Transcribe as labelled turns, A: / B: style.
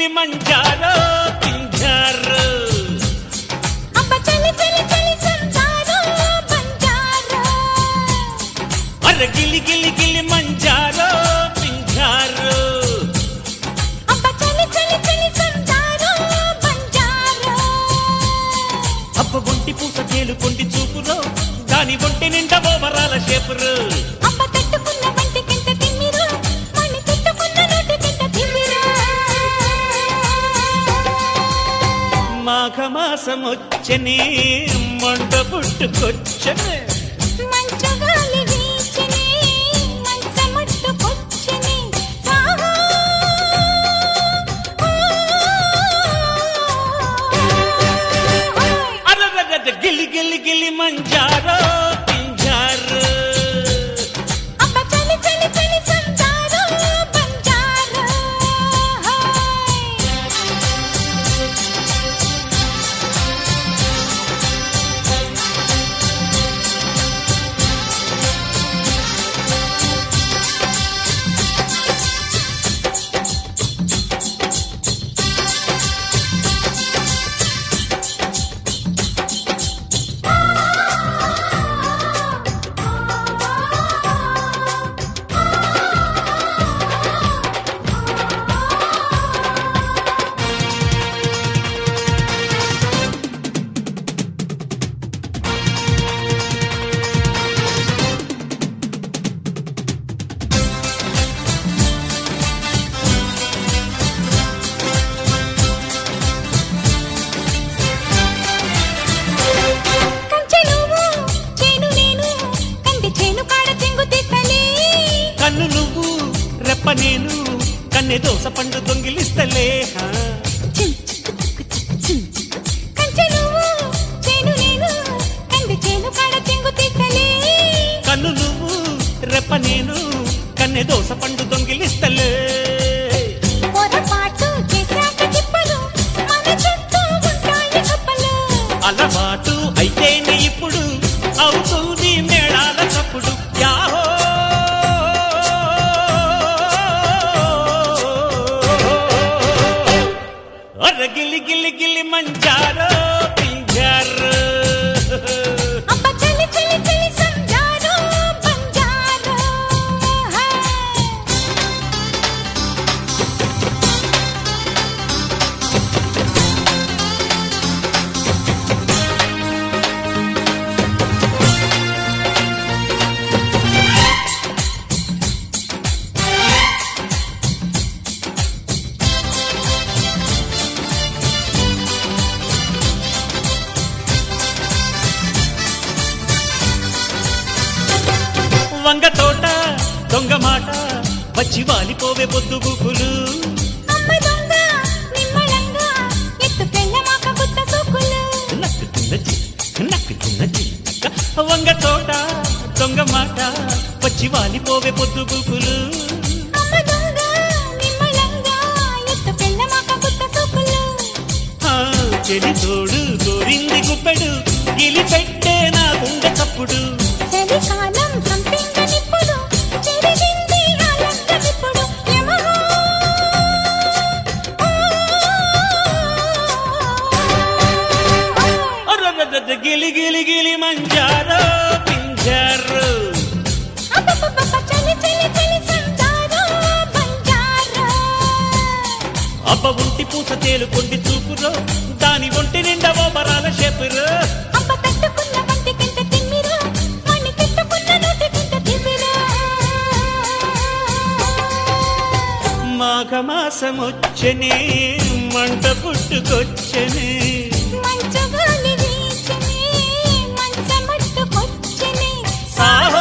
A: గిలి మంజారో పింజారో
B: అబ్బ చలి చలి చలి సంజారో బంజారో
A: అర గిలి గిలి గిలి మంజారో పింజారో
B: అబ్బ చలి చలి చలి సంజారో బంజారో
A: అబ్బ ఒంటి పూస తేలు కొండి చూపురో దాని ఒంటి నిండా ఓవరాల షేపురు
B: అబ్బ తట్టుకున్న వంటికింత తిమ్మిరు మణి తిట్టుకున్న నోటికింత తిమ్మిరు
A: మాఘమాసం వచ్చని మంట పుట్టుకొచ్చనే
B: మంచు గాలి వీచిని మంచమట్టుకొచ్చిని సాహో
A: అరరర గిలి గిలి గిలి మంజారో పింజారో
B: అబ్బ చలి చలి చలి సంజారో బంజారో కంచె నువ్వు చేను నేను కంది చేను కాడ చెంగు తీసలే
A: కన్ను నువ్వు రెప్ప నేను కన్నె దోస పండు దొంగిలిస్తలే హా.
B: కంచె నువ్వు చేను నేను కంది చేను కాడ చెంగు తీసలే
A: కన్ను నువ్వు రెప్ప నేను కన్నె దోస పండు దొంగిలిస్తలే
B: పొరపాటు చేశాక తిప్పలు మన చుట్టూ ఉంటాయి కప్పలు
A: అలవాటు అయితేనే ఇప్పుడు అవుతుంది మేళాల చప్పుడు యాహో అర గిలి గిలి గిలి మంచారో పింజారో
B: అబ్బ చలి చలి చలి సంజారో బంజారో
A: వంగ తోట దొంగ మాట వచ్చి వాలిపోవే పొద్దు గుకులు
B: అమ్మ దొంగ నిమ్మళంగా ఎత్తుకెళ్ళమాక గుత్త సూకులు
A: నక్కు చిన్నచి నక్కు చిన్నచి వంగ తోట దొంగ మాట వచ్చి వాలిపోవే పొద్దు గుకులు
B: అమ్మ దొంగ నిమ్మళంగా ఎత్తుకెళ్ళమాక గుత్త సూకులు
A: ఆ, చెలి తోడు గోరింది గుప్పెడు గిలి పెట్టే నా గుండె చప్పుడు
B: చలికాలం సంపింగ నిప్పుడు చెరిగింది ఆలంక నిప్పుడు యమహో
A: అర్రర్రర్ర గిలి గిలి గిలి మంజారో పింజారో
B: అబ్బబ్బబ్బ చలి చలి చలి సంజారో బంజారో
A: అబ్బ ఒంటి పూస తేలు కొండి చూపురో దాని ఒంటి నిండా ఓబరాల షేపురో
B: అబ్బ తట్టుకున్న వంటికింత తిమ్మిరు మణి తిట్టుకున్న నోటికింత తిమ్మిరు
A: మాఘమాసమొచ్చనే మంట పుట్టుకొచ్చనే
B: మంచు గాలి వీచిని మంచమట్టుకొచ్చిని
A: సాహో